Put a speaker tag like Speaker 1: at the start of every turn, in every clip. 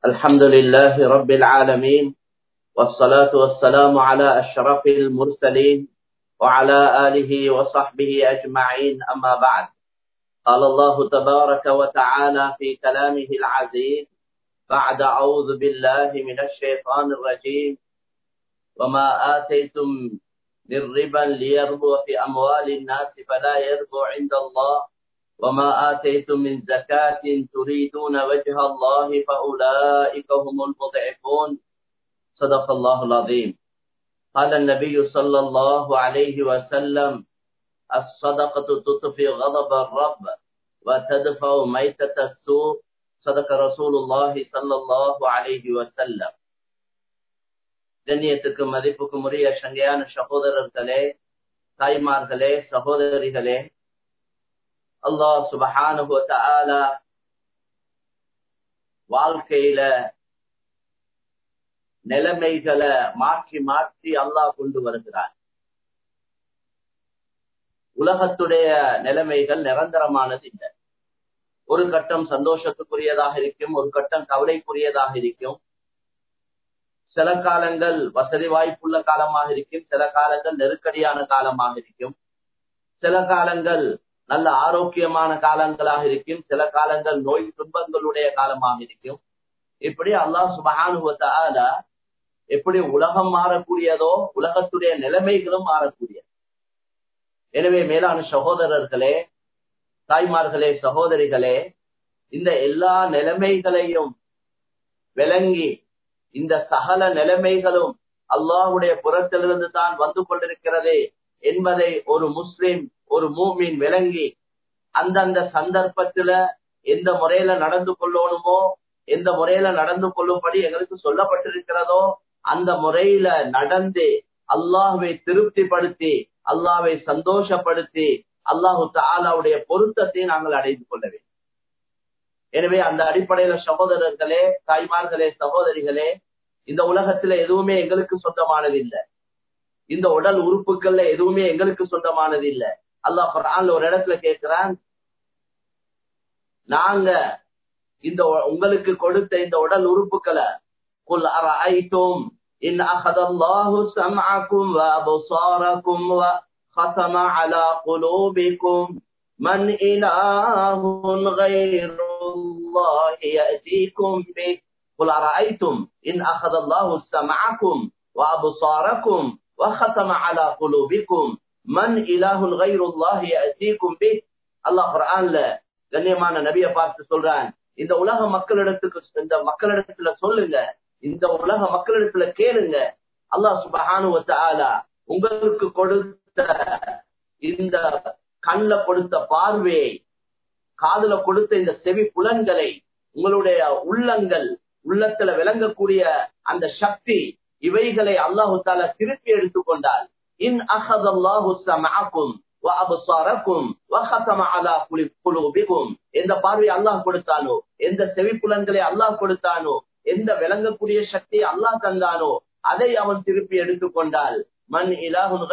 Speaker 1: الحمد لله رب العالمين والصلاة والسلام على أشرف المرسلين وعلى آله وصحبه أجمعين أما بعد قال الله تبارك وتعالى في كلامه العزيز بعد أعوذ بالله من الشيطان الرجيم وما آتيتم من ربا ليربو في أموال الناس فلا يربو عند الله وما آتيتم من زكاة تريدون وجه الله فأولئك هم المضعفون صدق الله العظيم قال النبي صلى الله عليه وسلم الصدقة تطفي غضب الرب وتدفع ميتة السوء صدق رسول الله صلى الله عليه وسلم கண்ணியத்துக்கு மதிப்புக்கும் உரிய சங்கையான சகோதரர்களே தாய்மார்களே சகோதரிகளே அல்லாஹ் சுபஹானுபவத்தால வாழ்க்கையில நிலைமைகளை மாற்றி மாற்றி அல்லாஹ் கொண்டு வருகிறார் உலகத்துடைய நிலைமைகள் நிரந்தரமானது இல்லை ஒரு கட்டம் சந்தோஷத்துக்குரியதாக இருக்கும் ஒரு கட்டம் கவலைக்குரியதாக இருக்கும் சில காலங்கள் வசதி வாய்ப்புள்ள காலமாக இருக்கும் சில காலங்கள் நெருக்கடியான காலமாக இருக்கும் சில காலங்கள் நல்ல ஆரோக்கியமான காலங்களாக இருக்கும் சில காலங்கள் நோய் துன்பங்களுடைய காலமாக இருக்கும் இப்படி அல்லாஹ் சுபகானுவத்தால எப்படி உலகம் மாறக்கூடியதோ உலகத்துடைய நிலைமைகளும் மாறக்கூடியது எனவே மேலான சகோதரர்களே தாய்மார்களே சகோதரிகளே இந்த எல்லா நிலைமைகளையும் விளங்கி இந்த சகல நிலைமைகளும் அல்லாஹுடைய புறத்திலிருந்து தான் வந்து கொண்டிருக்கிறது என்பதை ஒரு முஸ்லிம் ஒரு மூமின் விளங்கி அந்தந்த சந்தர்ப்பத்துல எந்த முறையில நடந்து கொள்ளணுமோ எந்த முறையில நடந்து கொள்ளும்படி எங்களுக்கு சொல்லப்பட்டிருக்கிறதோ அந்த முறையில நடந்து அல்லாஹுவை திருப்திப்படுத்தி அல்லாவை சந்தோஷப்படுத்தி அல்லாஹு தாலாவுடைய பொருத்தத்தை நாங்கள் அடைந்து கொள்ள வேண்டும் எனவே அந்த அடிப்படையில சகோதரர்களே தாய்மார்களே சகோதரிகளே இந்த உலகத்துல எதுவுமே எங்களுக்கு சொந்தமானது இல்லை இந்த உடல் உறுப்புகள்ல எதுவுமே எங்களுக்கு சொந்தமானது இல்லை அல்லாஹ் குரான்ல ஒரு இடத்துல கேட்கிறான் நாங்க இந்த உங்களுக்கு கொடுத்த இந்த உடல் உறுப்புகளை குல் அரைத்தும் إن أخذ الله سمعكم وأبصاركم وختم على قلوبكم من إله غير الله يأتيكم به قل أرأيتم إن أخذ الله سمعكم وأبصاركم وختم على قلوبكم من إله غير الله يأتيكم به الله قرآن கண்ணியமான நபிய பார்த்து சொல்றான் இந்த உலக மக்களிடத்துக்கு இந்த மக்களிடத்துல சொல்லுங்க இந்த உலக மக்களிடத்துல கேளுங்க அல்லாஹ் சுபஹானுவத்தாலா உங்களுக்கு கொடுத்த இந்த கண்ல கொடுத்த பார்வையை காதுல கொடுத்த இந்த செவி புலன்களை உங்களுடைய உள்ளங்கள் உள்ளத்துல விளங்கக்கூடிய அந்த சக்தி இவைகளை அல்லாஹு தாலா திருப்பி எடுத்துக்கொண்டால் இன் அஹதல்லாஹு சமஅக்கும் وأبصاركم وختم على قلوبكم எந்த பார்வை அல்லாஹ் கொடுத்தானோ எந்த செவி புலன்களை அல்லாஹ் கொடுத்தானோ எந்த விளங்கக்கூடிய சக்தியை அல்லாஹ் தந்தானோ அதை அவன் திருப்பி எடுத்துக்கொண்டால் மண் இலாஹுன்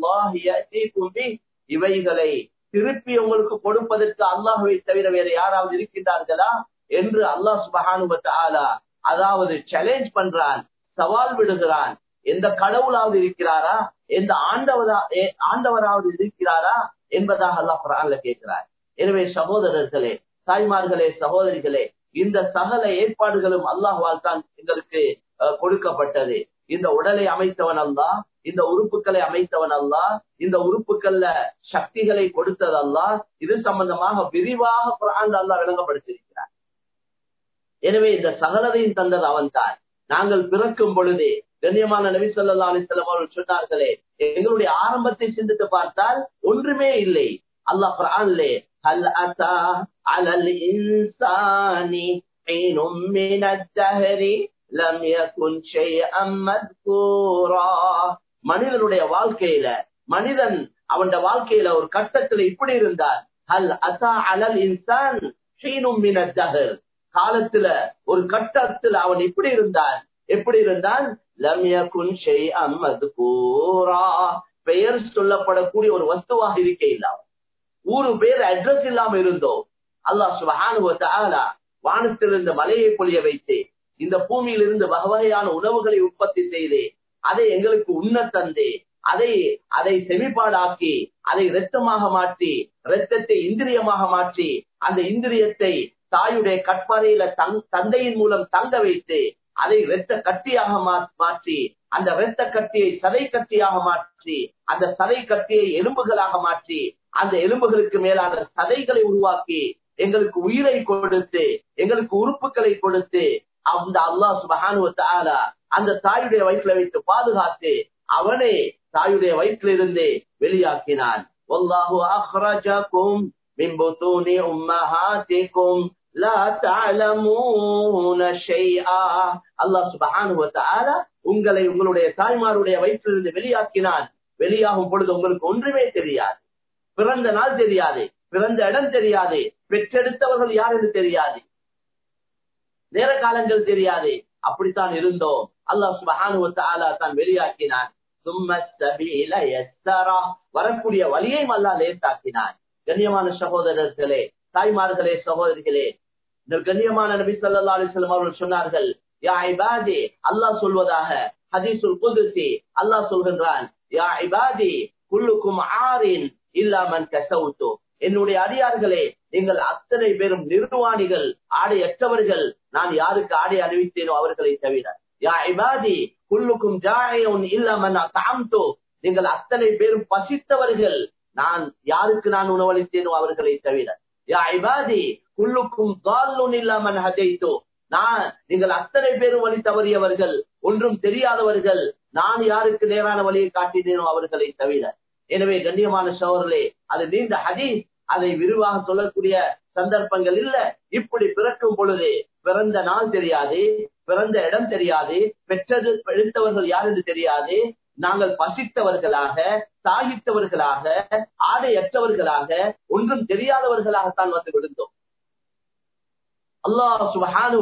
Speaker 1: இவைகளை திருப்பி உங்களுக்கு கொடுப்பதற்கு அல்லாஹுவை தவிர வேற யாராவது இருக்கின்றார்களா என்று அல்லாஹ் சுபஹானுபத்த ஆலா அதாவது சேலஞ்ச் பண்றான் சவால் விடுகிறான் எந்த கடவுளாவது இருக்கிறாரா எந்த ஆண்டவரா ஆண்டவராவது இருக்கிறாரா என்பதாக அல்லாஹ் குரான்ல கேட்கிறார் எனவே சகோதரர்களே தாய்மார்களே சகோதரிகளே இந்த சகல ஏற்பாடுகளும் அல்லாஹ்வால் தான் எங்களுக்கு கொடுக்கப்பட்டது இந்த உடலை அமைத்தவன் அல்லா இந்த உறுப்புகளை அமைத்தவன் அல்லா இந்த உறுப்புகள்ல சக்திகளை கொடுத்தது அல்லா இது சம்பந்தமாக விரிவாக குரான் அல்லா விளங்கப்படுத்தியிருக்கிறார் எனவே இந்த சகலதையும் தந்தது அவன் தான் நாங்கள் பிறக்கும் பொழுதே கண்ணியமான நபி சொல்லா அலிஸ்லாம் அவர்கள் சொன்னார்களே எங்களுடைய ஆரம்பத்தை சிந்தித்து பார்த்தால் ஒன்றுமே இல்லை அல்லாஹ் குரான்லே هل أتى على الإنسان حين من الدهر لم يكن شيئا مذكورا மனிதனுடைய வாழ்க்கையில மனிதன் அவன் வாழ்க்கையில ஒரு கட்டத்துல இப்படி இருந்தான் ஹல் அசா அலல் இன்சான் காலத்துல ஒரு கட்டத்துல அவன் இப்படி இருந்தான் எப்படி இருந்தான் பெயர் சொல்லப்படக்கூடிய ஒரு வஸ்துவாக இருக்க இல்லாம ஊரு பேர் அட்ரஸ் இல்லாம இருந்தோம் அல்லாஹ் சுபஹானுவ தஆலா வானத்திலிருந்து மலையை பொழிய வைத்து இந்த பூமியிலிருந்து வகையான உணவுகளை உற்பத்தி செய்து அதை எங்களுக்கு உண்ண தந்து அதை அதை செமிப்பாடாக்கி அதை இரத்தமாக மாற்றி இரத்தத்தை இந்திரியமாக மாற்றி அந்த இந்திரியத்தை தாயுடைய கட்பாறையில தங் தந்தையின் மூலம் தங்க வைத்து அதை இரத்த கட்டியாக மாற்றி அந்த இரத்த கட்டியை சதை கட்டியாக மாற்றி அந்த சதை கட்டியை எலும்புகளாக மாற்றி அந்த எலும்புகளுக்கு மேலான சதைகளை உருவாக்கி எங்களுக்கு உயிரை கொடுத்து எங்களுக்கு உறுப்புகளை கொடுத்து அந்த அல்லாஹ் சுபஹானு அந்த தாயுடைய வயிற்றுல வைத்து பாதுகாத்து அவனே தாயுடைய வயிற்றிலிருந்து வெளியாக்கினான் والله أخرجكم من بطون أمهاتكم لا تعلمون شيئا الله سبحانه وتعالى உங்களை உங்களுடைய தாய்மாருடைய வயிற்றிலிருந்து வெளியாக்கினான் வெளியாகும் பொழுது உங்களுக்கு ஒன்றுமே தெரியாது பிறந்த நாள் தெரியாது பிறந்த இடம் தெரியாது பெற்றெடுத்தவர்கள் யார் என்று தெரியாது நேர காலங்கள் தெரியாது அப்படித்தான் இருந்தோம் அல்லாஹ் சுபஹானு தான் வெளியாக்கினான் வரக்கூடிய வழியை அல்லா லேசாக்கினான் கண்ணியமான சகோதரர்களே தாய்மார்களே சகோதரிகளே கண்ணியமான நபி சொல்லா அலிஸ்லாம் அவர்கள் சொன்னார்கள் யா இபாதி அல்லாஹ் சொல்வதாக ஹதீசுல் குதுசி அல்லாஹ் சொல்கின்றான் யா இபாதி குல்லுக்கும் ஆரின் இல்லாமன் கசவுத்தோ என்னுடைய அடியார்களே நீங்கள் அத்தனை பேரும் நிர்வாணிகள் ஆடையற்றவர்கள் நான் யாருக்கு ஆடை அறிவித்தேனோ அவர்களை தவிர யா இபாதி குல்லுக்கும் ஜாயன் இல்லாமன் தாம்தோ நீங்கள் அத்தனை பேரும் பசித்தவர்கள் நான் யாருக்கு நான் உணவளித்தேனோ அவர்களை தவிர யா இபாதி குல்லுக்கும் தால்லுன் இல்லாமன் ஹதைத்தோ நான் நீங்கள் அத்தனை பேரும் வழி தவறியவர்கள் ஒன்றும் தெரியாதவர்கள் நான் யாருக்கு நேரான வழியை காட்டினேனோ அவர்களை தவிர எனவே கண்ணியமான சோழர்களே அது நீண்ட ஹதீஸ் அதை விரிவாக சொல்லக்கூடிய சந்தர்ப்பங்கள் இல்ல இப்படி பிறக்கும் பொழுது பிறந்த நாள் தெரியாது பிறந்த இடம் தெரியாது பெற்றது எழுத்தவர்கள் யார் என்று தெரியாது நாங்கள் பசித்தவர்களாக சாகித்தவர்களாக ஆடையற்றவர்களாக ஒன்றும் தெரியாதவர்களாகத்தான் வந்து விழுந்தோம் அல்லாஹ் சுபஹானு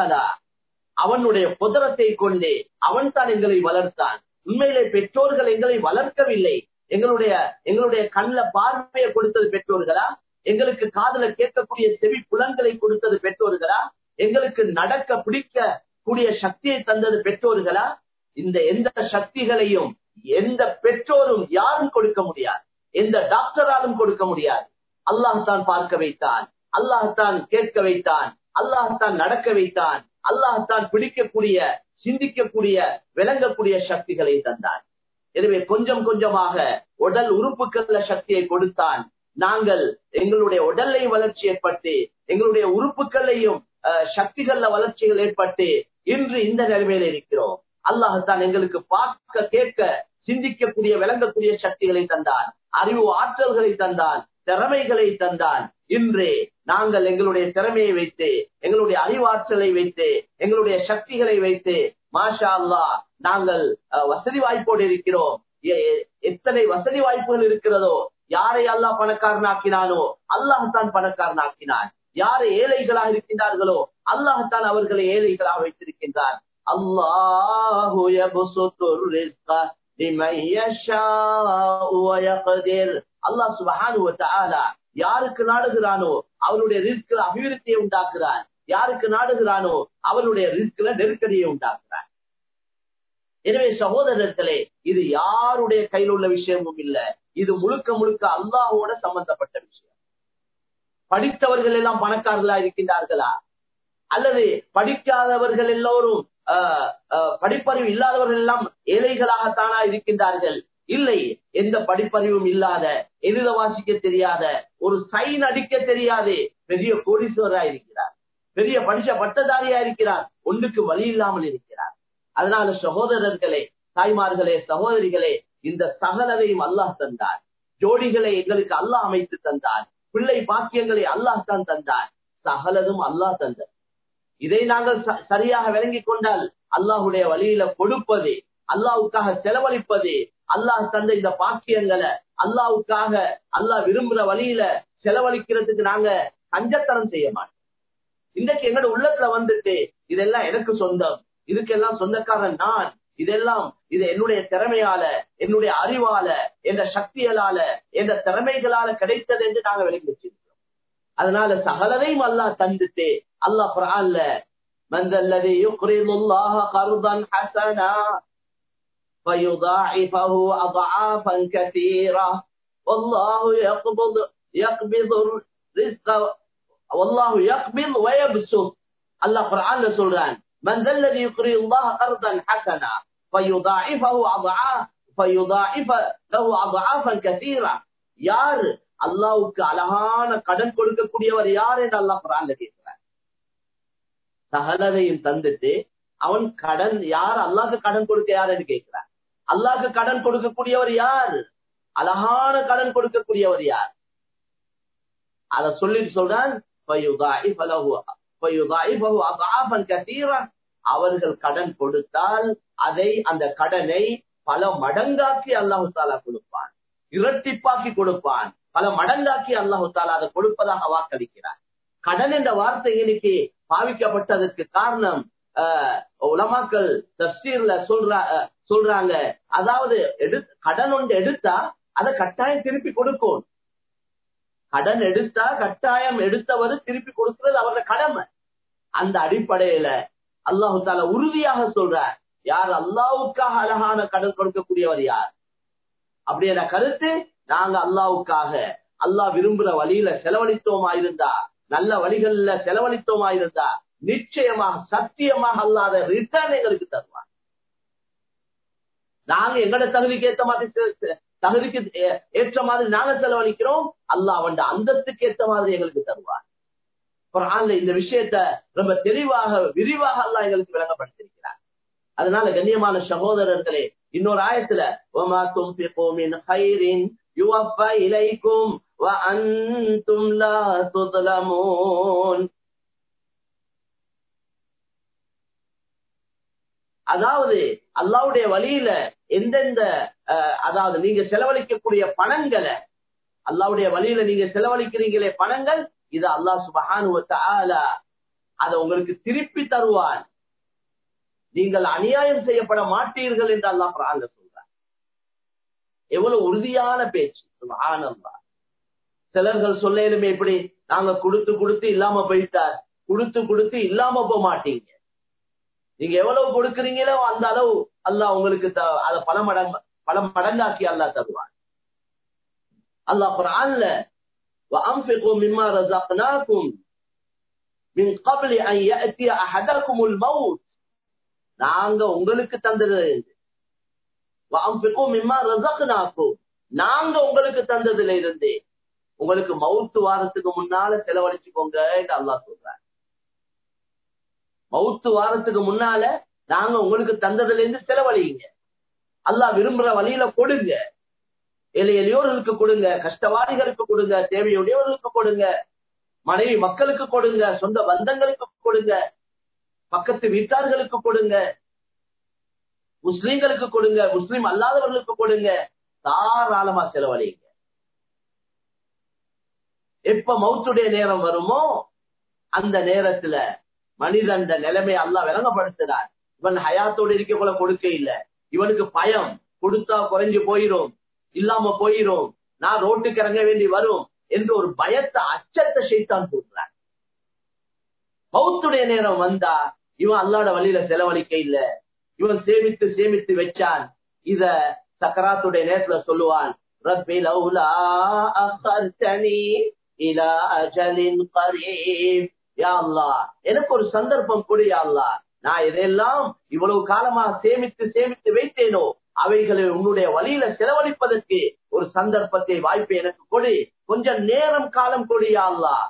Speaker 1: அவனுடைய புதரத்தை கொண்டே அவன் தான் எங்களை வளர்த்தான் உண்மையிலே பெற்றோர்கள் எங்களை வளர்க்கவில்லை எங்களுடைய எங்களுடைய கண்ல பார்வையை கொடுத்தது பெற்றோர்களா எங்களுக்கு காதல கேட்கக்கூடிய செவி புலன்களை கொடுத்தது பெற்றோர்களா எங்களுக்கு நடக்க பிடிக்க கூடிய சக்தியை தந்தது பெற்றோர்களா இந்த எந்த சக்திகளையும் எந்த பெற்றோரும் யாரும் கொடுக்க முடியாது எந்த டாக்டராலும் கொடுக்க முடியாது அல்லாஹான் பார்க்க வைத்தான் அல்லாஹான் கேட்க வைத்தான் அல்லாஹான் நடக்க வைத்தான் அல்லாஹான் பிடிக்கக்கூடிய சிந்திக்கக்கூடிய விளங்கக்கூடிய சக்திகளை தந்தான் எனவே கொஞ்சம் கொஞ்சமாக உடல் உறுப்புகள சக்தியை கொடுத்தான் நாங்கள் எங்களுடைய உடலை வளர்ச்சி ஏற்பட்டு எங்களுடைய உறுப்புகளையும் சக்திகள்ல வளர்ச்சிகள் ஏற்பட்டு இன்று இந்த நிலைமையில இருக்கிறோம் அல்லாஹத்தான் எங்களுக்கு பார்க்க கேட்க சிந்திக்கக்கூடிய விளங்கக்கூடிய சக்திகளை தந்தான் அறிவு ஆற்றல்களை தந்தான் திறமைகளை தந்தான் இன்று நாங்கள் எங்களுடைய திறமையை வைத்து எங்களுடைய அறிவாற்றலை வைத்து எங்களுடைய சக்திகளை வைத்து மாஷா அல்லா நாங்கள் வசதி வாய்ப்போடு இருக்கிறோம் எத்தனை வசதி வாய்ப்புகள் இருக்கிறதோ யாரை அல்லாஹ் பணக்காரனாக்கினானோ அல்லாஹத்தான் பணக்காரனாக்கினான் யாரை ஏழைகளாக இருக்கின்றார்களோ அல்லாஹத்தான் அவர்களை ஏழைகளாக வைத்திருக்கின்றான் அல்லாஹு அல்லாஹ் சுபஹானு யாருக்கு நாடுகிறானோ அவருடைய ரிஸ்கில் அபிவிருத்தியை உண்டாக்குறான் யாருக்கு நாடுகிறானோ அவருடைய ரிஸ்கில நெருக்கடியை உண்டாக்குறான் எனவே சகோதரர்களே இது யாருடைய கையில் உள்ள விஷயமும் இல்ல இது முழுக்க முழுக்க அல்லாஹோட சம்பந்தப்பட்ட விஷயம் படித்தவர்கள் எல்லாம் பணக்காரர்களா இருக்கின்றார்களா அல்லது படிக்காதவர்கள் எல்லோரும் படிப்பறிவு இல்லாதவர்கள் எல்லாம் ஏழைகளாகத்தானா இருக்கின்றார்கள் இல்லை எந்த படிப்பறிவும் இல்லாத எழுத வாசிக்க தெரியாத ஒரு சைன் அடிக்க தெரியாது பெரிய கோடீஸ்வரா இருக்கிறார் பெரிய படிச்ச பட்டதாரியா இருக்கிறார் ஒன்றுக்கு வழி இல்லாமல் இருக்கிறார் அதனால சகோதரர்களே தாய்மார்களே சகோதரிகளே இந்த சகலதையும் அல்லாஹ் தந்தார் ஜோடிகளை எங்களுக்கு அல்லாஹ் அமைத்து தந்தார் பிள்ளை பாக்கியங்களை அல்லாஹ் தான் தந்தார் சகலதும் அல்லாஹ் தந்தார் இதை நாங்கள் சரியாக விளங்கி கொண்டால் அல்லாஹுடைய வழியில கொடுப்பது அல்லாவுக்காக செலவழிப்பது அல்லாஹ் தந்த இந்த பாக்கியங்களை அல்லாவுக்காக அல்லாஹ் விரும்புற வழியில செலவழிக்கிறதுக்கு நாங்க கஞ்சத்தனம் செய்ய மாட்டோம் இன்றைக்கு எங்களோட உள்ளத்துல வந்துட்டு இதெல்லாம் எனக்கு சொந்தம் இதுக்கெல்லாம் சொந்தக்காரன் நான் இதெல்லாம் இது என்னுடைய திறமையால என்னுடைய அறிவால என்ற சக்திகளால என்ற திறமைகளால கிடைத்தது என்று நாங்க விளங்கி வச்சிருக்கிறோம் அதனால சகலதையும் அல்லாஹ் தந்துட்டு அல்லாஹ் குரான்ல من ذا الذي يقرض الله قرضا حسنا فيضاعفه أضعافا كثيرة والله يقبض يقبض الرزق والله يقبض ويبسط الله قرآن சொல்றான் من ذا الذي يقرض الله قرضا حسنا فيضاعفه أضعاف فيضاعف له أضعافا كثيرة யார் அல்லாவுக்கு அழகான கடன் கொடுக்கக்கூடியவர் யார் என்று அல்லாஹ் குரான்ல கேட்கிறார் சகலதையும் தந்துட்டு அவன் கடன் யார் அல்லாஹ்க்கு கடன் கொடுக்க யார் என்று கேட்கிறார் அல்லாஹ்க்கு கடன் கொடுக்கக்கூடியவர் யார் அழகான கடன் கொடுக்கக்கூடியவர் யார் அத சொல்லிட்டு சொல்றான் அவர்கள் கடன் கொடுத்தால் அதை அந்த கடனை பல மடங்காக்கி அல்லாஹு தாலா கொடுப்பான் இரட்டிப்பாக்கி கொடுப்பான் பல மடங்காக்கி அல்லாஹு தாலா அதை கொடுப்பதாக வாக்களிக்கிறார் கடன் என்ற வார்த்தை இன்னைக்கு பாவிக்கப்பட்டதற்கு காரணம் உலமாக்கள் தப்சீர்ல சொல்ற சொல்றாங்க அதாவது எடு கடன் ஒன்று எடுத்தா அதை கட்டாயம் திருப்பி கொடுக்கும் கடன் எடுத்தா கட்டாயம் எடுத்தவர் திருப்பி கொடுக்கிறது அவரோட கடமை அந்த அடிப்படையில அல்லாஹு தாலா உறுதியாக சொல்றார் யார் அல்லாவுக்காக அழகான கடன் கொடுக்கக்கூடியவர் யார் அப்படியான கருத்து நாங்க அல்லாவுக்காக அல்லாஹ் விரும்புற வழியில செலவழித்தோமா இருந்தா நல்ல வழிகள்ல செலவழித்தோமா இருந்தா நிச்சயமாக சத்தியமாக அல்லாத ரிட்டர்ன் எங்களுக்கு தருவார் நாங்க எங்களோட தகுதிக்கு ஏற்ற மாதிரி தகுதிக்கு ஏற்ற மாதிரி நாங்க செலவழிக்கிறோம் அல்லாஹ் அவன் அந்தத்துக்கு ஏற்ற மாதிரி எங்களுக்கு தருவார் குரான்ல இந்த விஷயத்த ரொம்ப தெளிவாக விரிவாக அல்லாஹ் எங்களுக்கு விளங்கப்படுத்திருக்கிறார் அதனால கண்ணியமான சகோதரர்களே இன்னொரு ஆயத்துல وَمَا تُنْفِقُوا مِنْ خَيْرٍ يُوَفَّى إِلَيْكُمْ وَأَنْتُمْ لَا تُظْلَمُونَ அதாவது அல்லாவுடைய வழியில எந்தெந்த அதாவது நீங்க செலவழிக்கக்கூடிய பணங்களை அல்லாவுடைய வழியில நீங்க செலவழிக்கிறீங்களே பணங்கள் இது அல்லாஹ் சுபஹானு அதை உங்களுக்கு திருப்பி தருவான் நீங்கள் அநியாயம் செய்யப்பட மாட்டீர்கள் என்று அல்லாஹ் குரான்ல சொல்றார் எவ்வளவு உறுதியான பேச்சு சுபஹானல்லாஹ் சிலர்கள் சொல்லேலுமே எப்படி நாங்க கொடுத்து கொடுத்து இல்லாம போயிட்டார் கொடுத்து கொடுத்து இல்லாம போக மாட்டீங்க நீங்க எவ்வளவு கொடுக்குறீங்களோ அந்த அளவு அல்லாஹ் உங்களுக்கு அதை பல மடங்கு பல மடங்காக்கி அல்லாஹ் தருவான் அல்லாஹ் குரான்ல وأنفقوا مما رزقناكم من قبل أن يأتي أحدكم الموت நாங்க உங்களுக்கு தந்தது மிம்மா ரசக்னாக்கும் நாங்க உங்களுக்கு தந்ததுல இருந்து உங்களுக்கு மவுத்து வாரத்துக்கு முன்னால செலவழிச்சுக்கோங்க என்று அல்லா சொல்ற மவுத்து வாரத்துக்கு முன்னால நாங்க உங்களுக்கு தந்ததுல இருந்து செலவழிங்க அல்லாஹ் விரும்புற வழியில கொடுங்க எளிய எளியோர்களுக்கு கொடுங்க கஷ்டவாதிகளுக்கு கொடுங்க தேவையுடையவர்களுக்கு கொடுங்க மனைவி மக்களுக்கு கொடுங்க சொந்த பந்தங்களுக்கு கொடுங்க பக்கத்து வீட்டார்களுக்கு கொடுங்க முஸ்லீம்களுக்கு கொடுங்க முஸ்லீம் அல்லாதவர்களுக்கு கொடுங்க தாராளமா செலவழிங்க எப்ப மவுத்துடைய நேரம் வருமோ அந்த நேரத்துல மனிதன் நிலைமை அல்லா விளங்கப்படுத்துறார் இவன் ஹயாத்தோடு இருக்க போல கொடுக்க இல்ல இவனுக்கு பயம் கொடுத்தா குறைஞ்சு போயிரும் இல்லாம போயிரும் நான் ரோட்டுக்கு இறங்க வேண்டி வரும் என்று ஒரு பயத்தை அச்சத்தை செய்தான் போடுறான் மவுத்துடைய நேரம் வந்தா இவன் அல்லாட வழியில செலவழிக்க இல்ல இவன் சேமித்து சேமித்து வச்சான் இத சக்கராத்துடைய நேரத்துல சொல்லுவான் ரப்பி லவ்லா அஹர்தனி இலா அஜலின் கரீப் யா அல்லாஹ் எனக்கு ஒரு சந்தர்ப்பம் கொடு யா அல்லாஹ் நான் இதெல்லாம் இவ்வளவு காலமா சேமித்து சேமித்து வைத்தேனோ அவைகளை உன்னுடைய வழியில செலவழிப்பதற்கு ஒரு சந்தர்ப்பத்தை வாய்ப்பை எனக்கு கொடு கொஞ்சம் நேரம் காலம் கொடு யா அல்லாஹ்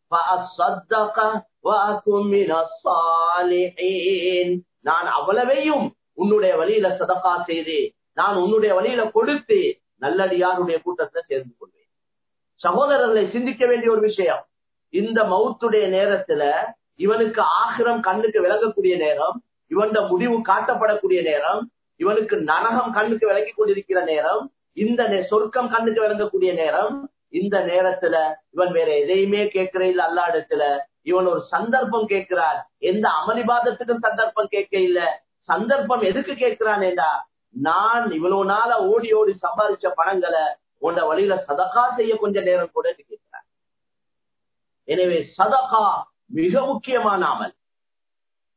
Speaker 1: நான் அவ்வளவையும் உன்னுடைய வழியில சதக்கா செய்து நான் உன்னுடைய வழியில கொடுத்து நல்லடியாருடைய கூட்டத்தை சேர்ந்து கொள்வேன் சகோதரர்களை சிந்திக்க வேண்டிய ஒரு விஷயம் இந்த மவுத்துடைய நேரத்துல இவனுக்கு ஆகிரம் கண்ணுக்கு விளங்கக்கூடிய நேரம் இவன் முடிவு காட்டப்படக்கூடிய நேரம் இவனுக்கு நரகம் கண்ணுக்கு விளங்கி கொண்டிருக்கிற நேரம் இந்த சொர்க்கம் கண்ணுக்கு விளங்கக்கூடிய நேரம் இந்த நேரத்துல இவன் வேற எதையுமே கேட்கிற இல்ல அல்லா இடத்துல இவன் ஒரு சந்தர்ப்பம் கேட்கிறார் எந்த அமளிபாதத்துக்கும் சந்தர்ப்பம் கேட்க இல்ல சந்தர்ப்பம் எதுக்கு கேட்கிறான் என்றா நான் இவ்வளவு நாள ஓடி ஓடி சம்பாதிச்ச பணங்களை உன்ன வழியில சதகா செய்ய கொஞ்ச நேரம் கூட கேட்கிறார் எனவே சதகா மிக முக்கியமான அமல்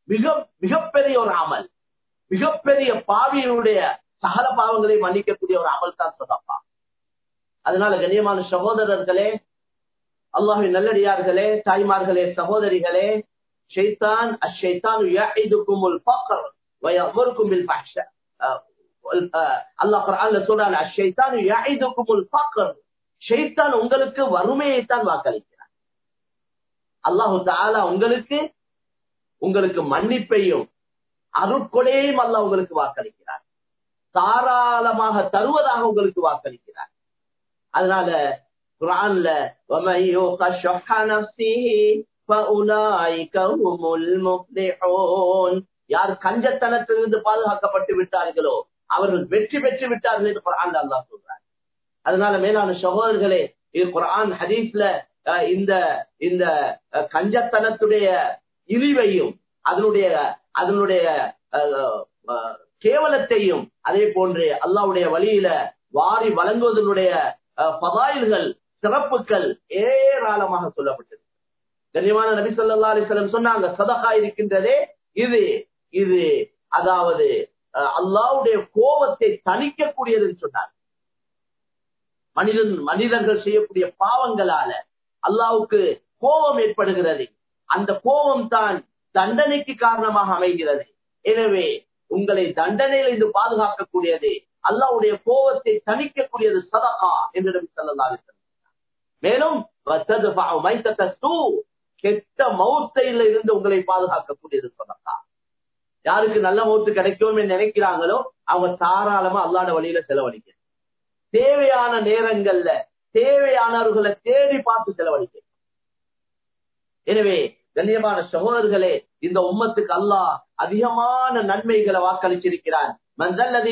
Speaker 1: மிக மிகப்பெரிய ஒரு அமல் மிகப்பெரிய பாவியினுடைய சகல பாவங்களை மன்னிக்கக்கூடிய ஒரு அமல் தான் சதப்பா அதனால கண்ணியமான சகோதரர்களே அல்லாஹின் நல்லடியார்களே தாய்மார்களே சகோதரிகளே ஷைத்தான் அஷைத்தான் யஇதுகுமுல் ஃபக்ர் வயஅமுருக்கும் பில் ஃபஹ்ஷா அல்லாஹ் குர்ஆன்ல சொல்றான் அஷைத்தான் யஇதுகுமுல் ஃபக்ர் ஷைத்தான் உங்களுக்கு வறுமையை தான் வாக்களிக்கிறார் அல்லாஹு தஆலா உங்களுக்கு உங்களுக்கு மன்னிப்பையும் அருட்கொடையையும் அல்லாஹ் உங்களுக்கு வாக்களிக்கிறார் தாராளமாக தருவதாக உங்களுக்கு வாக்களிக்கிறார் அதனால குரான்ல وَمَن يُوقَ شُحَّ نَفْسِهِ فَأُولَٰئِكَ هُمُ الْمُفْلِحُونَ யார் கஞ்சத்தனத்திலிருந்து பாதுகாக்கப்பட்டு விட்டார்களோ அவர்கள் வெற்றி பெற்று விட்டார்கள் என்று குரான் அல்லாஹ் சொல்றார் அதனால மேலான சகோதரர்களே இது குரான் ஹதீஸ்ல இந்த இந்த கஞ்சத்தனத்துடைய இழிவையும் அதனுடைய அதனுடைய கேவலத்தையும் அதே போன்று அல்லாவுடைய வழியில வாரி வழங்குவதனுடைய பதாயில்கள் சிறப்புகள் ஏராளமாக சொல்லப்பட்டது கண்ணியமான நபி சொல்லா அலிஸ்லம் சொன்னாங்க சதகா இருக்கின்றதே இது இது அதாவது அல்லாவுடைய கோபத்தை தணிக்கக்கூடியதுன்னு சொன்னார் மனிதன் மனிதர்கள் செய்யக்கூடிய பாவங்களால அல்லாவுக்கு கோபம் ஏற்படுகிறது அந்த கோபம் தான் தண்டனைக்கு காரணமாக அமைகிறது எனவே உங்களை தண்டனையில் இருந்து பாதுகாக்கக்கூடியது அல்லாவுடைய கோபத்தை தணிக்கக்கூடியது சதகா என்று நபி சொல்லா மேலும் கெட்ட மௌத்தையில இருந்து உங்களை பாதுகாக்கக்கூடியது சதகா யாருக்கு நல்ல மௌத்து கிடைக்கும் நினைக்கிறாங்களோ அவங்க தாராளமா அல்லாட வழியில செலவழிக்க தேவையான நேரங்கள்ல தேவையானவர்களை தேடி பார்த்து செலவழிக்க எனவே கண்ணியமான சகோதரர்களே இந்த உம்மத்துக்கு அல்லாஹ் அதிகமான நன்மைகளை வாக்களிச்சிருக்கிறான் மஞ்சள்ளதி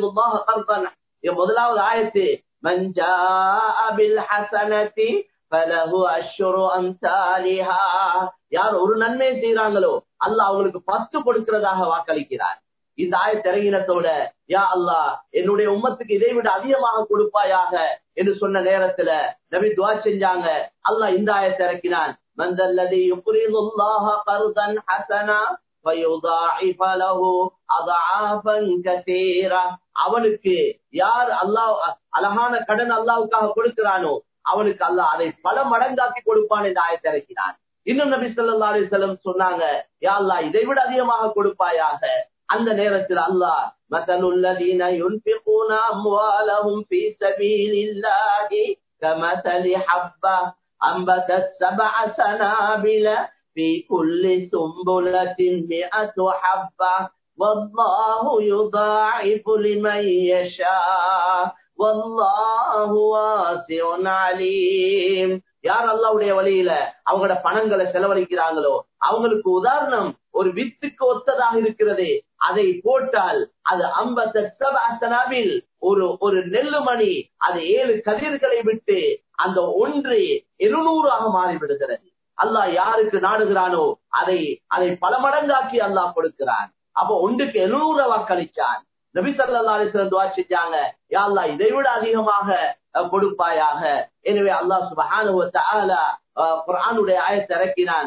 Speaker 1: முதலாவது ஆயத்து மஞ்சா பில் ஹசனதி பலஹு அஷ்ரு அம்சாலிஹா யார் ஒரு நன்மை செய்யறாங்களோ அல்லாஹ் அவங்களுக்கு பத்து கொடுக்கிறதாக வாக்களிக்கிறார் இந்த ஆயத்தை இறங்கினத்தோட யா அல்லாஹ் என்னுடைய உம்மத்துக்கு இதை விட அதிகமாக கொடுப்பாயாக என்று சொன்ன நேரத்துல நபி துவா செஞ்சாங்க அல்லாஹ் இந்த ஆயத்தை இறக்கினான் من ذا الذي يقرض الله قرضا حسنا فيضاعف له اضعافا كثيرا அவனுக்கு யார் அல்லாஹ் அழகான கடன் அல்லாவுக்காக கொடுக்கிறானோ அவனுக்கு அல்லாஹ் அதை பல மடங்காக்கி கொடுப்பான் என்று ஆயத்தை இறக்கினான் இன்னும் நபி சொல்லா அலிசல்லம் சொன்னாங்க யா அல்லாஹ் இதை விட அதிகமாக கொடுப்பாயாக அந்த நேரத்தில் அல்லாஹ் مثل الذين ينفقون أموالهم في سبيل الله كمثل حبة أنبتت سبع سنابل في كل سنبلة مئة حبة والله يضاعف لمن يشاء والله واسع عليم யார் அல்லாவுடைய வழியில அவங்களோட பணங்களை செலவழிக்கிறாங்களோ அவங்களுக்கு உதாரணம் ஒரு வித்துக்கு ஒத்ததாக இருக்கிறது அதை போட்டால் அது ஐம்பத்தனாவில் ஒரு ஒரு நெல்லு மணி அது ஏழு கதிர்களை விட்டு அந்த ஒன்று இருநூறாக மாறிவிடுகிறது அல்லாஹ் யாருக்கு நாடுகிறானோ அதை அதை பல மடங்காக்கி அல்லாஹ் கொடுக்கிறான் அப்போ ஒன்றுக்கு எழுநூறு வாக்களிச்சான் நபி சல்லா அலிஸ்லம் துவா செஞ்சாங்க யா அல்லாஹ் இதை விட அதிகமாக கொடுப்பாயாக எனவே அல்லாஹ் சுபஹானுடைய ஆயத்தை இறக்கினான்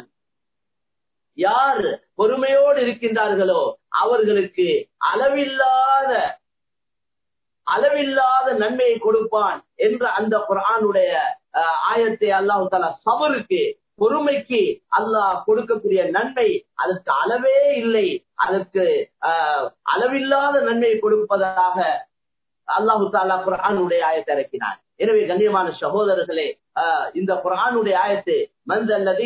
Speaker 1: யார் பொறுமையோடு இருக்கின்றார்களோ அவர்களுக்கு அளவில்லாத அளவில்லாத நன்மையை கொடுப்பான் என்ற அந்த குரானுடைய ஆயத்தை அல்லாஹு தாலா சபருக்கு பொறுமைக்கு அல்லாஹ் கொடுக்கக்கூடிய நன்மை அதற்கு அளவே இல்லை அதற்கு அளவில்லாத நன்மையை கொடுப்பதாக அல்லாஹு தாலா குரானுடைய ஆயத்தை இறக்கினான் எனவே கண்ணியமான சகோதரர்களே இந்த குரானுடைய ஆயத்து மந்தல்லதி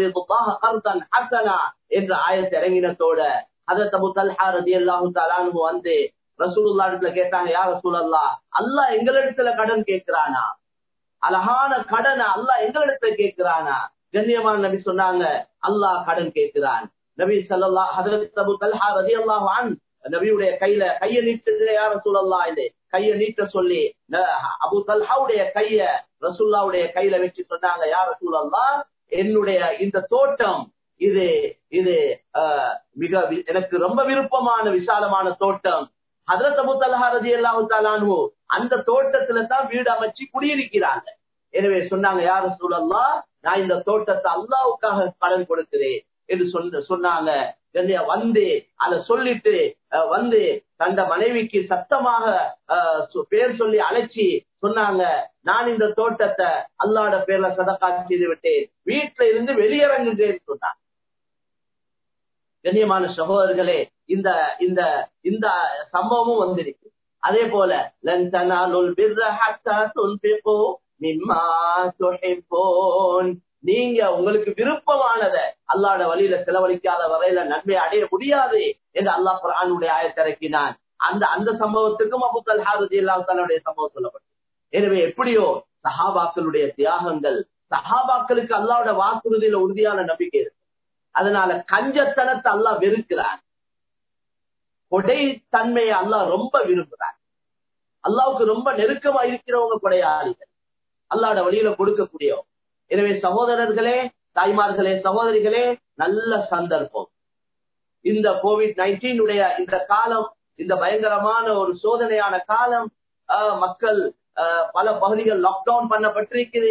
Speaker 1: ஹசனா என்ற ஆயத்தை இறங்கினத்தோட அதற்கு முத்தல்ஹா ரதி அல்லாஹு தாலானு வந்து ரசூலுல்லா இடத்துல கேட்டாங்க யார் ரசூலல்லா அல்லாஹ் எங்களிடத்துல கடன் கேட்கிறானா அழகான கடனை அல்லாஹ் எங்களிடத்துல கேட்கிறானா கண்ணியமான நபி சொன்னாங்க அல்லாஹ் கடன் கேட்கிறான் நபி சல்லா ஹதரத் அபு தல்ஹா ரதி அல்லாஹ் நபியுடைய கையில கைய நீட்டு யார சூழல்லா இது கைய நீட்ட சொல்லி அபு தல்ஹாவுடைய கைய ரசூல்லாவுடைய கையில வச்சு சொன்னாங்க யார சூழல்லா என்னுடைய இந்த தோட்டம் இது இது மிக எனக்கு ரொம்ப விருப்பமான விசாலமான தோட்டம் ஹதரத் அபு தல்ஹா ரதி அல்லாஹு அந்த தோட்டத்துல தான் வீடு அமைச்சு குடியிருக்கிறாங்க எனவே சொன்னாங்க யார சூழல்லா நான் இந்த தோட்டத்தை அல்லாவுக்காக கடன் கொடுக்கிறேன் என்று சொன்ன சொன்னாங்க கண்ணியா வந்து அதை சொல்லிட்டு அஹ், வந்து தந்த மனைவிக்கு சத்தமாக அஹ், சொ- பேர் சொல்லி அழைச்சி சொன்னாங்க நான் இந்த தோட்டத்தை அல்லாட பேர்ல சதக்கா செய்து விட்டேன் வீட்டுல இருந்து வெளியிறங்குங்கன்னு சொன்னாங்க கண்ணியமான சகோதரர்களே இந்த இந்த இந்த சம்பவமும் வந்திருக்கு அதே போல லன் தனாலுல் பிர்ர ஹத்தா துன்ஃபிகு மிம்மா துஹிப்பூன் நீங்க உங்களுக்கு விருப்பமானத அல்லாஹ்ட வழியில செலவழிக்காத வரையில நன்மை அடைய முடியாது என்று அல்லாஹ் குர்ஆனுடைய ஆயத்திறக்கினான் அந்த அந்த சம்பவத்துக்கும் அபு தல்ஹா ரலியல்லாஹு தஆலாவுடைய சம்பவம் சொல்லப்பட்டது எனவே எப்படியோ சஹாபாக்களுடைய தியாகங்கள் சஹாபாக்களுக்கு அல்லாஹ்வோட வாக்குறுதியில உறுதியான நம்பிக்கை இருக்கு அதனால கஞ்சத்தனத்தை அல்லாஹ் வெறுக்கிறார் கொடை தன்மையை அல்லாஹ் ரொம்ப விரும்புறார் அல்லாவுக்கு ரொம்ப நெருக்கமா இருக்கிறவங்க கொடையாளிகள் அல்லாட வழியில கொடுக்கக்கூடியவங்க எனவே சகோதரர்களே தாய்மார்களே சகோதரிகளே நல்ல சந்தர்ப்பம் இந்த கோவிட் நைன்டீன் உடைய இந்த காலம் இந்த பயங்கரமான ஒரு சோதனையான காலம் ஆஹ், மக்கள் ஆஹ், பல பகுதிகள் லாக்டவுன் பண்ணப்பட்டிருக்குது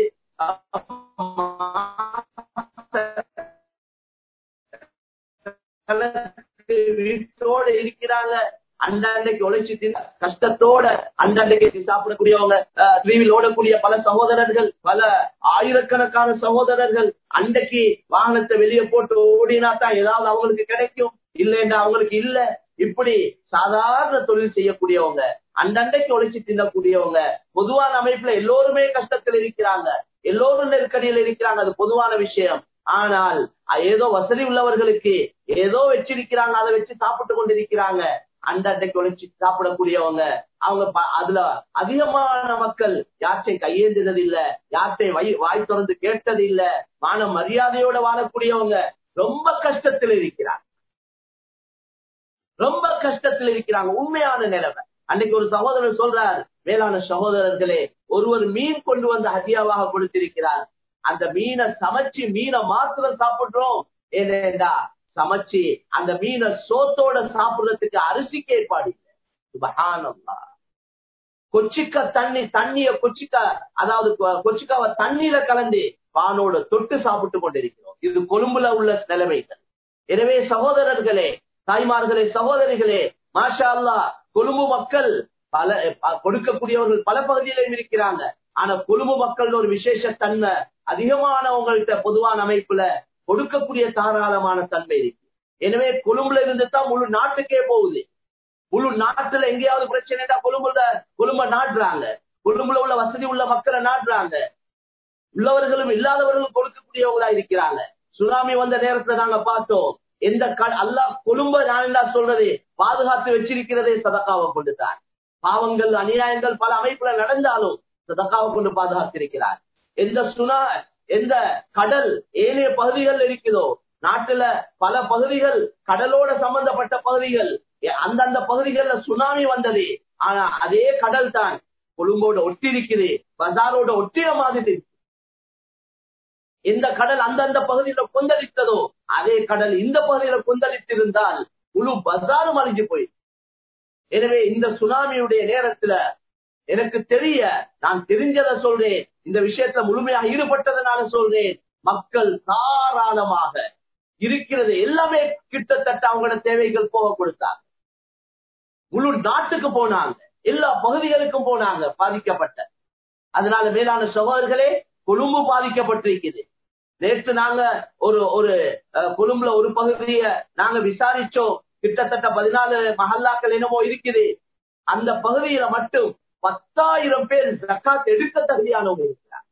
Speaker 1: வீட்டோட இருக்கிறாங்க அண்டண்டைக்கு உழைச்சி தின்ன கஷ்டத்தோட அண்டண்டைக்கு சாப்பிடக்கூடியவங்க அஹ், டிவியில் ஓடக்கூடிய பல சகோதரர்கள் பல ஆயிரக்கணக்கான சகோதரர்கள் அண்டைக்கு வாகனத்தை வெளியே போட்டு ஓடினா தான் ஏதாவது அவங்களுக்கு கிடைக்கும் இல்லைன்னா அவங்களுக்கு இல்ல இப்படி சாதாரண தொழில் செய்யக்கூடியவங்க அண்டண்டைக்கு உழைச்சி தின்னக்கூடியவங்க பொதுவான அமைப்புல எல்லோருமே கஷ்டத்தில் இருக்கிறாங்க எல்லோரும் நெருக்கடியில் இருக்கிறாங்க அது பொதுவான விஷயம் ஆனால் ஏதோ வசதி உள்ளவர்களுக்கு ஏதோ வச்சிருக்கிறாங்க அதை வச்சு சாப்பிட்டு கொண்டிருக்கிறாங்க அண்டண்டைக்கு உழைச்சி சாப்பிடக்கூடியவங்க அவங்க ப- அதுல அதிகமான மக்கள் யார்ட்டை கையேந்தினது இல்ல யார்ட்டை வை- வாய் திறந்து கேட்டது இல்ல மான மரியாதையோட வாழக்கூடியவங்க ரொம்ப கஷ்டத்தில் இருக்கிறாங்க ரொம்ப கஷ்டத்தில் இருக்கிறாங்க உண்மையான நிலைமை அன்னைக்கு ஒரு சகோதரர் சொல்றார் மேலான சகோதரர்களே ஒருவர் மீன் கொண்டு வந்து ஹதியாவாக கொடுத்திருக்கிறார் அந்த மீனை சமைச்சு மீனை மாத்திரம் சாப்பிடுறோம் ஏனேண்டா சமைச்சு அந்த மீனை சோத்தோட சாப்பிடுறதுக்கு அரிசிக்கு ஏற்பாடு இல்லை சுபஹானல்லாஹ். கொச்சிக்க தண்ணி தண்ணிய கொச்சிக்க அதாவது கொ- கொச்சிக்காவை தண்ணீர கலந்து பானோட தொட்டு சாப்பிட்டு கொண்டிருக்கிறோம் இது கொழும்புல உள்ள நிலைமைகள் எனவே சகோதரர்களே தாய்மார்களே சகோதரிகளே மாஷா அல்லாஹ் கொழும்பு மக்கள் பல அஹ், கொடுக்கக்கூடியவர்கள் பல பகுதியிலும் இருக்கிறாங்க ஆனா கொழும்பு மக்கள் ஒரு விசேஷ தன்மை அதிகமானவங்கள்ட்ட பொதுவான அமைப்புல கொடுக்கக்கூடிய தாராளமான தன்மை இருக்கு எனவே கொழும்புல இருந்து தான் முழு நாட்டுக்கே போகுது முழு நாட்டுல எங்கேயாவது பிரச்சனைடா கொழும்புல கொழும்ப நாட்டுறாங்க கொழும்புல உள்ள வசதி உள்ள மக்களை நாட்டுறாங்க உள்ளவர்களும் இல்லாதவர்களும் கொடுக்கக்கூடியவங்களா இருக்கிறாங்க சுனாமி வந்த நேரத்துல நாங்க பார்த்தோம் எந்த க- அல்லாஹ் கொழும்ப நான் என்ன சொல்றது பாதுகாத்து வச்சிருக்கிறதே சதக்காவை கொண்டுதான் பாவங்கள் அநியாயங்கள் பல அமைப்புல நடந்தாலும் சதக்காவை கொண்டு பாதுகாத்திருக்கிறார் எந்த சுனா எந்த கடல் ஏனைய பகுதிகள் இருக்குதோ நாட்டுல பல பகுதிகள் கடலோட சம்பந்தப்பட்ட பகுதிகள் எ- அந்தந்த பகுதிகள்ல சுனாமி வந்தது ஆனா அதே கடல் தான் கொழும்போட ஒட்டி இருக்குது பஜாரோட ஒட்டிய மாதிரி இருக்கு. எந்த கடல் அந்தந்த பகுதியில கொந்தளித்ததோ அதே கடல் இந்த பகுதியில கொந்தளித்திருந்தால் முழு பஜாரும் அழிஞ்சு போய் எனவே இந்த சுனாமியுடைய நேரத்துல எனக்கு தெரிய நான் தெரிஞ்சதை சொல்றேன் இந்த விஷயத்துல முழுமையாக ஈடுபட்டதனால சொல்றேன் மக்கள் தாராளமாக இருக்கிறது எல்லாமே கிட்டத்தட்ட அவங்களோட தேவைகள் போக கொடுத்தாங்க முழு நாட்டுக்கு போனாங்க எல்லா பகுதிகளுக்கும் போனாங்க பாதிக்கப்பட்ட அதனால மேலான சகோதரர்களே கொழும்பு பாதிக்கப்பட்டிருக்குது நேற்று நாங்க ஒரு ஒரு அஹ், கொழும்புல ஒரு பகுதிய நாங்க விசாரிச்சோம் கிட்டத்தட்ட பதினாலு மஹல்லாக்கள் என்னமோ இருக்குது அந்த பகுதியில மட்டும் பத்தாயிரம் பேர் ஜக்காத் எடுக்க தகுதியானவங்க இருக்கிறார்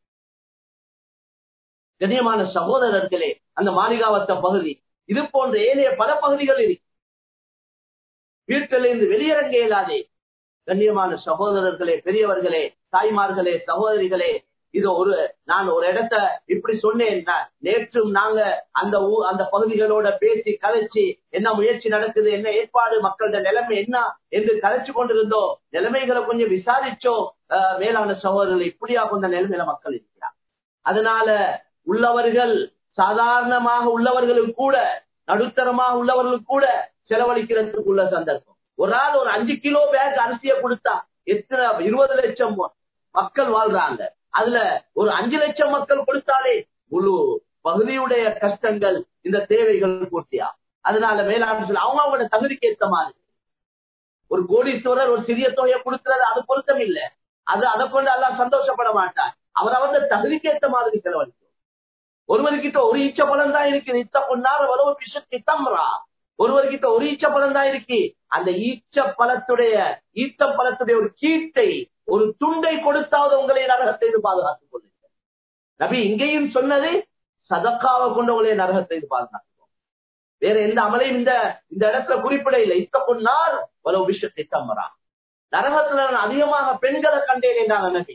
Speaker 1: கண்ணியமான சகோதரர்களே அந்த மாளிகாவத்த பகுதி இது போன்ற ஏனைய பல பகுதிகள் இருக்கு வீட்டிலிருந்து வெளியிறங்க இயலாதே கண்ணியமான சகோதரர்களே பெரியவர்களே தாய்மார்களே சகோதரிகளே இது ஒரு நான் ஒரு இடத்த இப்படி சொன்னேன் நான். நேற்றும் நாங்க அந்த ஊ- அந்த பகுதிகளோட பேசி கலைச்சு என்ன முயற்சி நடக்குது என்ன ஏற்பாடு மக்களோட நிலைமை என்ன என்று கலைச்சு கொண்டிருந்தோம் நிலைமைகளை கொஞ்சம் விசாரிச்சோம் அஹ், மேலான சகோதரர்கள் இப்படியா கொண்ட நிலைமையில மக்கள் இருக்கிறார் அதனால உள்ளவர்கள் சாதாரணமாக உள்ளவர்களுக்கு கூட நடுத்தரமாக உள்ளவர்களுக்கு கூட செலவழிக்கிறதுக்கு உள்ள சந்தர்ப்பம் ஒரு ஆள் ஒரு அஞ்சு கிலோ பேக் அரிசியை கொடுத்தா எத்தனை இருபது லட்சம் மக்கள் வாழ்றாங்க அதுல ஒரு அஞ்சு லட்சம் மக்கள் கொடுத்தாலே முழு பகுதியுடைய கஷ்டங்கள் இந்த தேவைகள் பூர்த்தியா அதனால மேலாண்மை சொல்ல அவங்க அவங்களோட தகுதிக்கு ஏற்ற மாதிரி ஒரு கோடீஸ்வரர் ஒரு சிறிய தொகையை கொடுக்கிறது அது பொருத்தம் இல்லை அது அதை கொண்டு எல்லாம் சந்தோஷப்பட மாட்டார் அவர் அவருடைய தகுதிக்கு ஏற்ற மாதிரி செலவழிக்கும் ஒருவர்கிட்ட ஒரு ஈச்ச பழம் தான் இருக்கு இத்த பொண்ணார வளவு பிஷத்து தம்ரா ஒருவர்கிட்ட ஒரு ஈச்ச பழம் தான் இருக்கு அந்த ஈச்ச பழத்துடைய ஈத்த பழத்துடைய ஒரு கீட்டை ஒரு துண்டை கொடுத்தாவது உங்களை நரகத்தை பாதுகாத்துக் கொள்ளுங்க நபி இங்கேயும் சொன்னது சதக்காவை கொண்டு உங்களை நரகத்தை பாதுகாத்துக்கோம் வேற எந்த அமலையும் இந்த இந்த இடத்துல குறிப்பிட இல்லை இத்த பொன்னார் வளவு விஷத்தை தம்மரா நரகத்துல நான் அதிகமாக பெண்களை கண்டேன் என்றாங்க நபி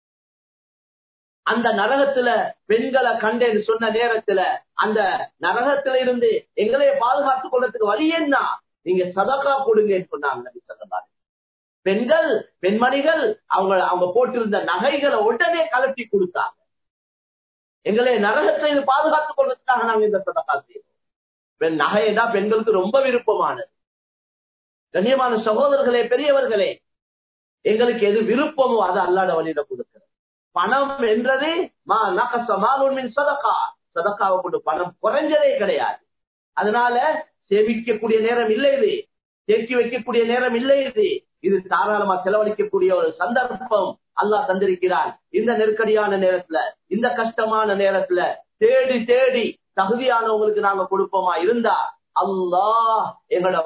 Speaker 1: அந்த நரகத்துல பெண்களை கண்டேன்னு சொன்ன நேரத்துல அந்த நரகத்துல இருந்து எங்களைய பாதுகாத்துக் கொள்றதுக்கு வழி என்ன நீங்க சதக்கா கொடுங்கன்னு சொன்னாங்க நபி சொல்லலாம் பெண்கள் பெண்மணிகள் அவங்க அவங்க போட்டிருந்த நகைகளை உடனே கலட்டி கொடுத்தாங்க எங்களை நரகத்தை பாதுகாத்துக் கொள்றதுக்காக நாங்க இந்த சதக்கா செய்வோம் பெண் நகைனா பெண்களுக்கு ரொம்ப விருப்பமானது கண்ணியமான சகோதரர்களே பெரியவர்களே எங்களுக்கு எது விருப்பமோ அதை அல்லாட வழியில கொடுக்கிறது பணம் என்றது மா நகசமான் சதக்கா சதக்காவை கொண்டு பணம் குறைஞ்சதே கிடையாது அதனால சேமிக்கக்கூடிய நேரம் இல்லை இது தேக்கி வைக்கக்கூடிய நேரம் இல்லை இது இது தாராளமா செலவழிக்கக்கூடிய ஒரு சந்தர்ப்பம் அல்லாஹ் தந்திருக்கிறார் இந்த நெருக்கடியான நேரத்துல இந்த கஷ்டமான நேரத்துல தேடி தேடி தகுதியானவங்களுக்கு நாங்க கொடுப்போமா இருந்தா அல்லாஹ் எங்களோட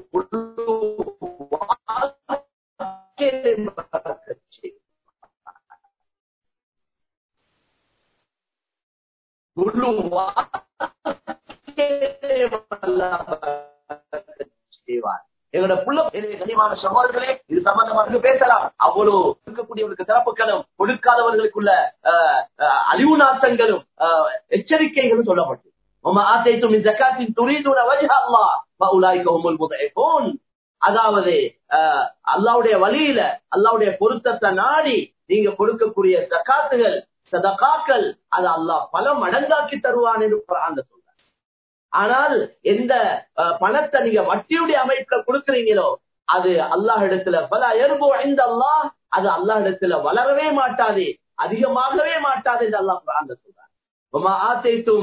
Speaker 1: முழு செய்வார் எங்களோட புள்ள கனிமான சகோதரர்களே இது சம்பந்தமாக பேசலாம் அவ்வளவு இருக்கக்கூடியவர்களுக்கு சிறப்புகளும் கொடுக்காதவர்களுக்குள்ள அழிவு நாட்டங்களும் எச்சரிக்கைகளும் சொல்லப்பட்டு அதாவது அல்லாவுடைய வழியில அல்லாவுடைய பொருத்தத்தை நாடி நீங்க கொடுக்கக்கூடிய சக்காத்துகள் சதகாக்கள் அது அல்லாஹ் பல மடங்காக்கி தருவான் என்று அந்த சொல்ற ஆனால் எந்த பணத்தை நீங்க வட்டியுடைய அமைப்புல கொடுக்குறீங்களோ அது அல்லாஹ் இடத்துல பல எறும்பு ஐந்து அல்லாஹ் அது அல்லாஹ் இடத்துல வளரவே மாட்டாது அதிகமாகவே மாட்டாது என்று அல்லாஹ் அந்த சொல்றார் ஆத்தைத்தும்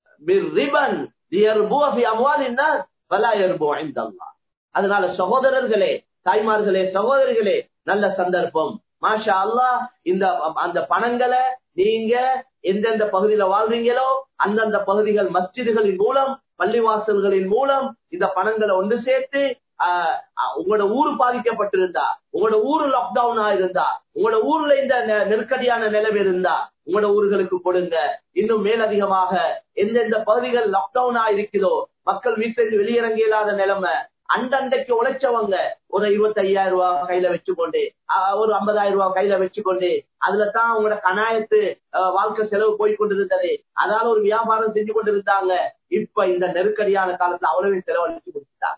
Speaker 1: அதனால சகோதரர்களே தாய்மார்களே சகோதரிகளே நல்ல சந்தர்ப்பம் மாஷா அல்லாஹ் இந்த அந்த பணங்களை நீங்க எந்தெந்த பகுதியில வாழ்றீங்களோ அந்தந்த பகுதிகள் மஸ்ஜிதுகளின் மூலம் பள்ளிவாசல்களின் மூலம் இந்த பணங்களை ஒன்று சேர்த்து உங்களோட ஊரு பாதிக்கப்பட்டிருந்தா உங்களோட ஊரு லாக்டவுன் ஆயிருந்தா உங்களோட ஊர்ல இந்த நெருக்கடியான நிலைமை இருந்தா உங்களோட ஊர்களுக்கு கொடுங்க இன்னும் மேலதிகமாக எந்தெந்த பகுதிகள் லாக்டவுன் ஆயிருக்குதோ மக்கள் வீட்டிலிருந்து வெளியிறங்க இல்லாத நிலைமை அண்டண்டைக்கு உழைச்சவங்க ஒரு இருபத்தி ஐயாயிரம் ரூபாய் கையில வச்சுக்கொண்டு ஒரு ஐம்பதாயிரம் ரூபாய் கையில வச்சுக்கொண்டு அதுல தான் அவங்களோட கணாயத்து வாழ்க்கை செலவு போய் கொண்டிருந்தது அதால ஒரு வியாபாரம் செஞ்சு கொண்டிருந்தாங்க இப்ப இந்த நெருக்கடியான காலத்துல அவ்வளவு செலவழிச்சு கொடுத்துட்டாங்க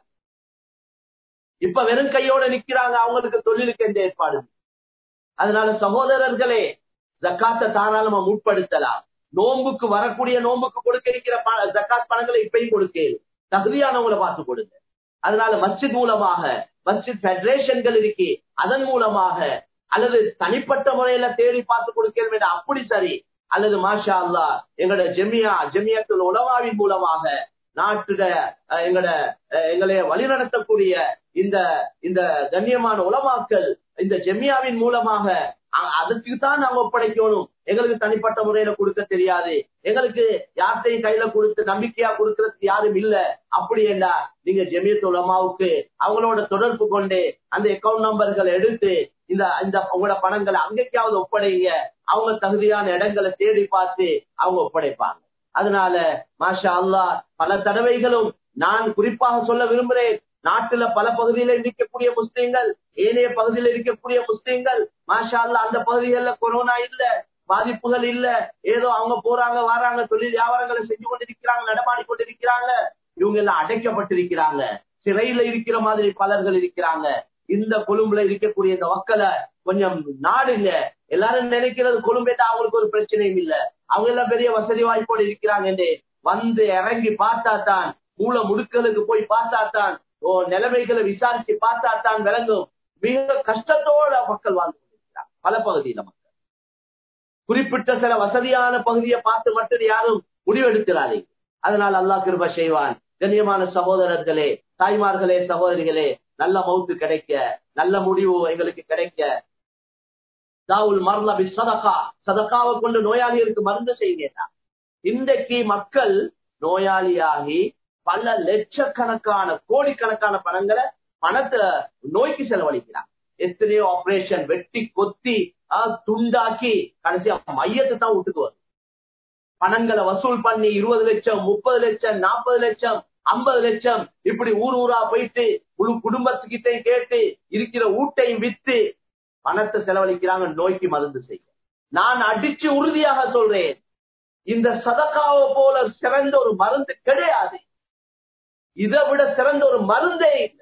Speaker 1: இப்ப வெறும் கையோட நிக்கிறாங்க அவங்களுக்கு தொழிலுக்கு எந்த ஏற்பாடு அதனால சகோதரர்களே ஜக்காத்தை தாராளமா முற்படுத்தலாம் நோம்புக்கு வரக்கூடிய நோம்புக்கு கொடுக்க இருக்கிற ஜக்காத் பணங்களை இப்பயும் கொடுக்க தகுதியானவங்களை பார்த்து கொடுங்க அதனால மஸ்ஜித் மூலமாக மஸ்ஜித் பெடரேஷன்கள் இருக்கு அதன் மூலமாக அல்லது தனிப்பட்ட முறையில தேடி பார்த்து கொடுக்கிறோம் அப்படி சரி அல்லது மாஷா அல்லா எங்களோட ஜெமியா ஜெமியத்துல் உலவாவின் மூலமாக நாட்டுட எங்களோட எங்களை வழிநடத்தக்கூடிய இந்த இந்த கண்ணியமான உலமாக்கள் இந்த ஜெமியாவின் மூலமாக அதுக்கு தான் நாங்க ஒப்படைக்கணும் எங்களுக்கு தனிப்பட்ட முறையில கொடுக்க தெரியாது எங்களுக்கு யார்த்தையும் கையில கொடுத்து நம்பிக்கையா கொடுக்கறதுக்கு யாரும் இல்ல அப்படி என்றா நீங்க ஜெமியத் உலமாவுக்கு அவங்களோட தொடர்பு கொண்டு அந்த அக்கௌண்ட் நம்பர்களை எடுத்து இந்த இந்த உங்களோட பணங்களை அங்கேயாவது ஒப்படைங்க அவங்க தகுதியான இடங்களை தேடி பார்த்து அவங்க ஒப்படைப்பாங்க அதனால மாஷா அல்லா பல தடவைகளும் நான் குறிப்பாக சொல்ல விரும்புகிறேன் நாட்டுல பல பகுதியில இருக்கக்கூடிய முஸ்லீம்கள் ஏனைய பகுதியில இருக்கக்கூடிய முஸ்லீம்கள் மாஷா அல்லா அந்த பகுதிகளில் கொரோனா இல்ல பாதிப்புகள் இல்ல ஏதோ அவங்க போறாங்க வராங்க தொழில் வியாபாரங்களை செஞ்சு கொண்டிருக்கிறாங்க நடமாடி கொண்டிருக்கிறாங்க இவங்க எல்லாம் அடைக்கப்பட்டிருக்கிறாங்க சிறையில இருக்கிற மாதிரி பலர்கள் இருக்கிறாங்க இந்த கொழும்புல இருக்கக்கூடிய இந்த மக்களை கொஞ்சம் நாடுங்க எல்லாரும் நினைக்கிறது கொழும்பேட்டா அவங்களுக்கு ஒரு பிரச்சனையும் இல்ல அவங்க எல்லாம் பெரிய வசதி வாய்ப்போடு இருக்கிறாங்க வந்து இறங்கி பார்த்தா தான் மூல முடுக்கலுக்கு போய் பார்த்தா தான் ஓ நிலைமைகளை விசாரிச்சு பார்த்தா தான் விளங்கும் மிக கஷ்டத்தோட மக்கள் வாழ்ந்து கொண்டிருக்கிறாங்க பல பகுதியில மக்கள் குறிப்பிட்ட சில வசதியான பகுதியை பார்த்து மட்டும் யாரும் முடிவெடுக்கிறாரே அதனால் அல்லாஹ் கிருப செய்வான் கண்ணியமான சகோதரர்களே தாய்மார்களே சகோதரிகளே நல்ல மவுத்து கிடைக்க நல்ல முடிவு எங்களுக்கு கிடைக்க தாவுல் மர்லபி சதகா சதகாவை கொண்டு நோயாளிகளுக்கு மருந்து செய்யுங்க இன்றைக்கு மக்கள் நோயாளியாகி பல லட்சக்கணக்கான கோடிக்கணக்கான பணங்களை பணத்தை நோய்க்கு செலவழிக்கிறாங்க எத்தனையோ ஆபரேஷன் வெட்டி கொத்தி துண்டாக்கி கடைசியா மையத்தை தான் விட்டுக்கு வரும் பணங்களை வசூல் பண்ணி இருபது லட்சம் முப்பது லட்சம் நாற்பது லட்சம் ஐம்பது லட்சம் இப்படி ஊர் ஊரா போயிட்டு முழு குடும்பத்துக்கிட்டே கேட்டு இருக்கிற ஊட்டையும் வித்து பணத்தை செலவழிக்கிறாங்க நோய்க்கு மருந்து செய்ய நான் அடிச்சு உறுதியாக சொல்றேன் இந்த சதக்காவை போல சிறந்த ஒரு மருந்து கிடையாது இதை விட சிறந்த ஒரு மருந்தே இல்லை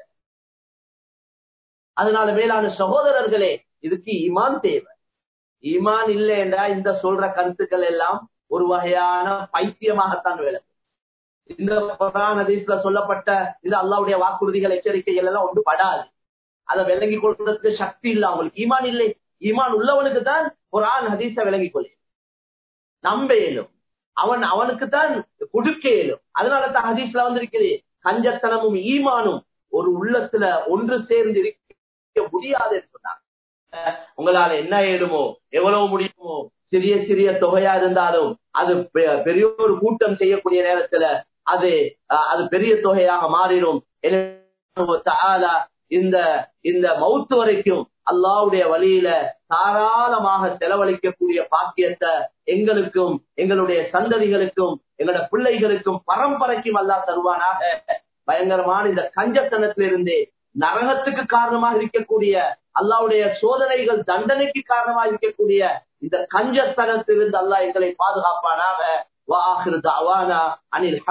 Speaker 1: அதனால மேலான சகோதரர்களே இதுக்கு ஈமான் தேவை ஈமான் இல்லைன்றா இந்த சொல்ற கருத்துக்கள் எல்லாம் ஒரு வகையான பைத்தியமாகத்தான் வேலை இந்த புராண ஹதீஸ்ல சொல்லப்பட்ட இந்த அல்லாவுடைய வாக்குறுதிகள் எச்சரிக்கைகள் எல்லாம் ஒன்று படாது அதை விளங்கி கொள்றதுக்கு சக்தி இல்ல அவங்களுக்கு ஈமான் இல்லை ஈமான் உள்ளவனுக்கு தான் குரான் ஹதீஸ விளங்கி கொள்ள நம்ப இயலும் அவன் அவனுக்கு தான் கொடுக்க இயலும் அதனால தான் ஹதீஸ்ல வந்திருக்கிறது கஞ்சத்தனமும் ஈமானும் ஒரு உள்ளத்துல ஒன்று சேர்ந்து இருக்க முடியாது சொன்னாங்க உங்களால என்ன ஏழுமோ எவ்வளவு முடியுமோ சிறிய சிறிய தொகையா இருந்தாலும் அது பெரிய ஒரு கூட்டம் செய்யக்கூடிய நேரத்துல அது அது பெரிய தொகையாக மாறிடும் இந்த இந்த மவுத்து வரைக்கும் அல்லாவுடைய வழியில தாராளமாக செலவழிக்கக்கூடிய பாக்கியத்தை எங்களுக்கும் எங்களுடைய சந்ததிகளுக்கும் எங்களோட பிள்ளைகளுக்கும் பரம்பரைக்கும் அல்லா தருவானாக பயங்கரமான இந்த கஞ்சத்தனத்திலிருந்து நரகத்துக்கு காரணமாக இருக்கக்கூடிய அல்லாவுடைய சோதனைகள் தண்டனைக்கு காரணமாக இருக்கக்கூடிய இந்த கஞ்சத்தனத்திலிருந்து அல்லாஹ் எங்களை பாதுகாப்பானாக வாஹிரு அவானா அனில்